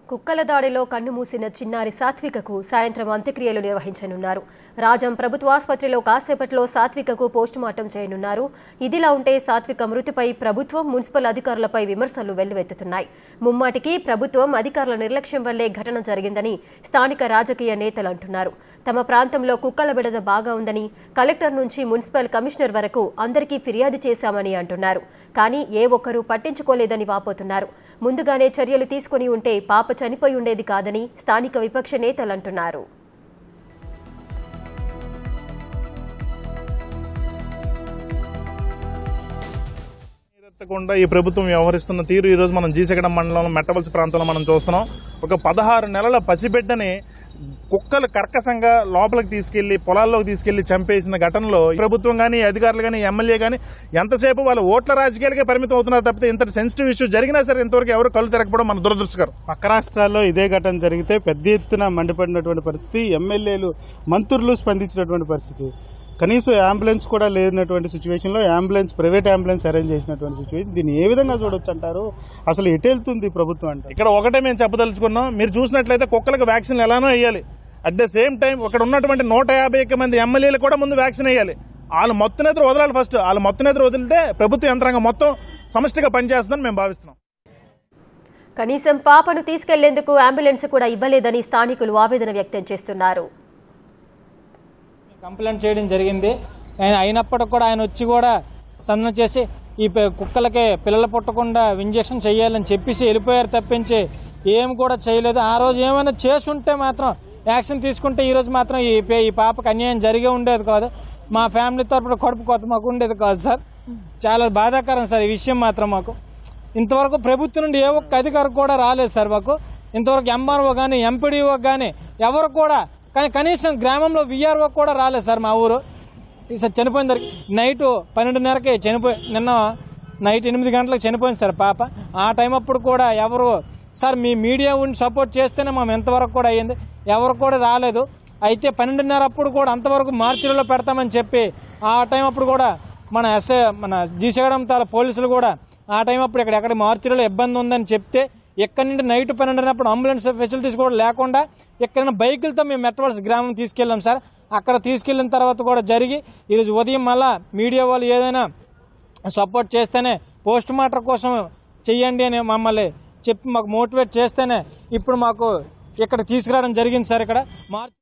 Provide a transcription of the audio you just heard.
కుక్కల దాడిలో కన్నుమూసిన చిన్నారి సాత్వికకు సాయంత్రం అంత్యక్రియలు నిర్వహించనున్నారు రాజం ప్రభుత్వ ఆసుపత్రిలో కాసేపట్లో సాత్వికకు పోస్టుమార్టం చేయనున్నారు ఇదిలా ఉంటే సాత్విక మృతిపై ప్రభుత్వం మున్సిపల్ అధికారులపై విమర్శలు వెల్లువెత్తుతున్నాయి ముమ్మాటికి ప్రభుత్వం అధికారుల నిర్లక్ష్యం వల్లే ఘటన జరిగిందని స్థానిక రాజకీయ నేతలు అంటున్నారు తమ ప్రాంతంలో కుక్కల బిడద బాగా ఉందని కలెక్టర్ నుంచి మున్సిపల్ కమిషనర్ వరకు అందరికీ ఫిర్యాదు చేశామని అంటున్నారు కానీ ఏ ఒక్కరూ పట్టించుకోలేదని వాపోతున్నారు ముందుగానే చర్యలు తీసుకుని ఉంటే పాప చనిపోయి ఉండేది కాదని స్థానిక విపక్ష నేతలు అంటున్నారు ఎత్తకుండా ఈ ప్రభుత్వం వ్యవహరిస్తున్న తీరు ఈ రోజు మనం జీసగడం మండలంలో మెట్టవలసి ప్రాంతంలో మనం చూస్తున్నాం ఒక పదహారు నెలల పసిబిడ్డని కుక్కలు కర్కశంగా లోపలికి తీసుకెళ్లి పొలాల్లోకి తీసుకెళ్లి చంపేసిన ఘటనలో ఈ ప్రభుత్వం కానీ అధికారులు కానీ ఎమ్మెల్యే కానీ ఎంతసేపు వాళ్ళ ఓట్ల రాజకీయాలకే పరిమితం అవుతున్నారు తప్పితే ఇంత సెన్సిటివ్ ఇష్యూ జరిగినా సరే ఇంతవరకు ఎవరు కళ్ళు తిరగకపోవడం మన దురదృష్టకరం పక్క రాష్ట్రాల్లో ఇదే ఘటన జరిగితే పెద్ద ఎత్తున మండిపడినటువంటి పరిస్థితి ఎమ్మెల్యేలు మంత్రులు స్పందించినటువంటి పరిస్థితి కనీసం అంబులెన్స్ కూడా లేనటువంటి సిచ్యువేషన్ లో అంబులెన్స్ ప్రైవేట్ అంబులెన్స్ అరేంజ్ చేసినటువంటి సిచ్యువేషన్ దీన్ని ఏ విధంగా చూడొచ్చు అంటారు అసలు ఎటు వెళ్తుంది ప్రభుత్వం అంటే ఇక్కడ ఒకటే మేము చెప్పదలుచుకున్నాం మీరు చూసినట్లయితే కుక్కలకు వ్యాక్సిన్ ఎలానో వేయాలి అట్ ద సేమ్ టైం ఇక్కడ ఉన్నటువంటి నూట యాభై ఒక్క మంది ఎమ్మెల్యేలు కూడా ముందు వ్యాక్సిన్ వేయాలి వాళ్ళు మొత్తం నేతలు వదలాలి ఫస్ట్ వాళ్ళు మొత్తం నేతలు వదిలితే ప్రభుత్వ యంత్రాంగం మొత్తం సమష్టిగా పనిచేస్తుందని మేము భావిస్తున్నాం కనీసం పాపను తీసుకెళ్లేందుకు అంబులెన్స్ కూడా ఇవ్వలేదని స్థానికులు ఆవేదన వ్యక్తం చేస్తున్నారు కంప్లైంట్ చేయడం జరిగింది ఆయన అయినప్పటికి కూడా ఆయన వచ్చి కూడా సందనం చేసి ఈ ప- కుక్కలకి పిల్లలు పుట్టకుండా ఇంజెక్షన్ చేయాలని చెప్పేసి వెళ్ళిపోయారు తప్పించి ఏం కూడా చేయలేదు ఆ రోజు ఏమైనా చేసుంటే మాత్రం యాక్షన్ తీసుకుంటే ఈ రోజు మాత్రం ఈ పే- ఈ పాపకు అన్యాయం జరిగే ఉండేది కాదు మా ఫ్యామిలీ తరపున కడుపు కొత్త మాకు ఉండేది కాదు సార్ చాలా బాధాకరం సార్ ఈ విషయం మాత్రం మాకు ఇంతవరకు ప్రభుత్వం నుండి ఏ ఒక్క అధికారి కూడా రాలేదు సార్ మాకు ఇంతవరకు ఎంఆర్ఓ కానీ ఎంపీడీఓ కానీ ఎవరు కూడా కానీ కనీసం గ్రామంలో విఆర్ఓ కూడా రాలేదు సార్ మా ఊరు ఈసారి చనిపోయిన దగ్గర నైట్ పన్నెండున్నరకి చనిపోయి నిన్న నైట్ ఎనిమిది గంటలకు చనిపోయింది సార్ పాప ఆ టైం అప్పుడు కూడా ఎవరు సార్ మీ మీడియా ఉండి సపోర్ట్ చేస్తేనే మేము ఎంతవరకు కూడా అయ్యింది ఎవరు కూడా రాలేదు అయితే పన్నెండున్నర అప్పుడు కూడా అంతవరకు మార్చిలో పెడతామని చెప్పి ఆ టైం అప్పుడు కూడా మన ఎస్ఐ మన జీసగడం తాల పోలీసులు కూడా ఆ టైం అప్పుడు ఇక్కడ ఎక్కడ మార్చిలో ఇబ్బంది ఉందని చెప్తే ఎక్కడి నుండి నైట్ పన్నెండున్నప్పుడు అంబులెన్స్ ఫెసిలిటీస్ కూడా లేకుండా ఎక్కడైనా బైకులతో మేము మెట్రవల్స్ గ్రామం తీసుకెళ్ళాం సార్ అక్కడ తీసుకెళ్ళిన తర్వాత కూడా జరిగి ఈరోజు ఉదయం మళ్ళా మీడియా వాళ్ళు ఏదైనా సపోర్ట్ చేస్తేనే పోస్ట్ మార్టం కోసం చెయ్యండి అని మమ్మల్ని చెప్పి మాకు మోటివేట్ చేస్తేనే ఇప్పుడు మాకు ఇక్కడ తీసుకురావడం జరిగింది సార్ ఇక్కడ మార్చి